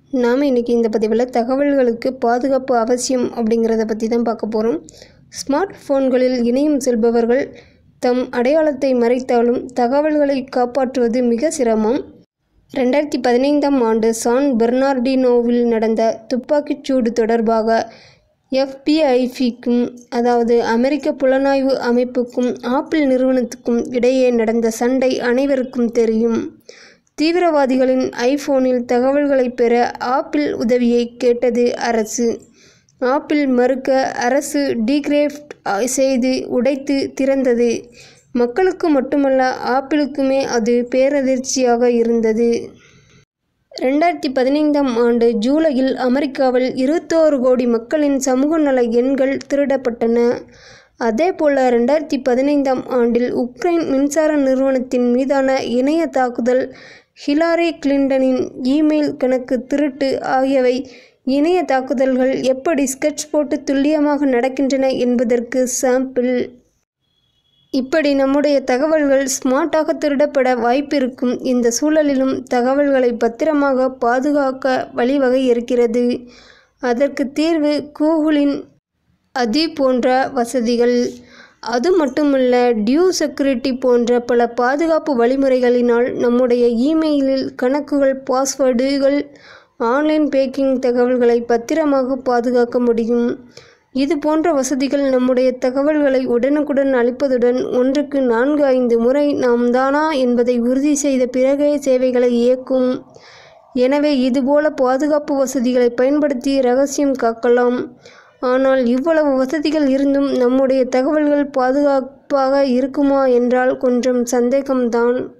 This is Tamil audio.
நாம் இன்றைக்கி இந்த பதிவில் தகவல்களுக்கு பாதுகாப்பு அவசியம் அப்படிங்கிறத பற்றி தான் பார்க்க போகிறோம் ஸ்மார்ட் ஃபோன்களில் இணையம் செல்பவர்கள் தம் அடையாளத்தை மறைத்தாலும் தகவல்களை காப்பாற்றுவது மிக சிரமம் ரெண்டாயிரத்தி பதினைந்தாம் ஆண்டு சான் பெர்னார்டினோவில் நடந்த துப்பாக்கிச் சூடு தொடர்பாக எஃபிஐபிக்கும் அதாவது அமெரிக்க புலனாய்வு அமைப்புக்கும் ஆப்பிள் நிறுவனத்துக்கும் இடையே நடந்த சண்டை அனைவருக்கும் தெரியும் தீவிரவாதிகளின் ஐபோனில் தகவல்களை பெற ஆப்பிள் உதவியை கேட்டது அரசு ஆப்பிள் மறுக்க அரசு டீக்ரேஃப்ட் செய்து உடைத்து திறந்தது மக்களுக்கு மட்டுமல்ல ஆப்பிளுக்குமே அது பேரதிர்ச்சியாக இருந்தது ரெண்டாயிரத்தி பதினைந்தாம் ஆண்டு ஜூலையில் அமெரிக்காவில் இருபத்தோரு கோடி மக்களின் சமூக நல எண்கள் திருடப்பட்டன அதேபோல ரெண்டாயிரத்தி பதினைந்தாம் ஆண்டில் உக்ரைன் மின்சார நிறுவனத்தின் மீதான இணைய தாக்குதல் ஹிலாரி கிளின்டனின் இமெயில் கணக்கு திருட்டு ஆகியவை இணைய தாக்குதல்கள் எப்படி ஸ்கெட்ச் போட்டு துல்லியமாக நடக்கின்றன என்பதற்கு சாம்பிள் இப்படி நம்முடைய தகவல்கள் ஸ்மார்ட்டாக திருடப்பட வாய்ப்பிருக்கும் இந்த சூழலிலும் தகவல்களை பத்திரமாக பாதுகாக்க வழிவகை இருக்கிறது அதற்கு தீர்வு கூகுளின் அதி போன்ற வசதிகள் அது மட்டுமல்ல டியூ செக்யூரிட்டி போன்ற பல பாதுகாப்பு வழிமுறைகளினால் நம்முடைய இமெயிலில் கணக்குகள் பாஸ்வேர்டுகள் ஆன்லைன் பேக்கிங் தகவல்களை பத்திரமாக பாதுகாக்க முடியும் இது போன்ற வசதிகள் நம்முடைய தகவல்களை உடனுக்குடன் அளிப்பதுடன் ஒன்றுக்கு நான்கு ஐந்து முறை நாம் தானா என்பதை உறுதி செய்த பிறகே சேவைகளை இயக்கும் எனவே இதுபோல பாதுகாப்பு வசதிகளை பயன்படுத்தி ரகசியம் காக்கலாம் ஆனால் இவ்வளவு வசதிகள் இருந்தும் நம்முடைய தகவல்கள் பாதுகாப்பாக இருக்குமா என்றால் கொஞ்சம் சந்தேகம்தான்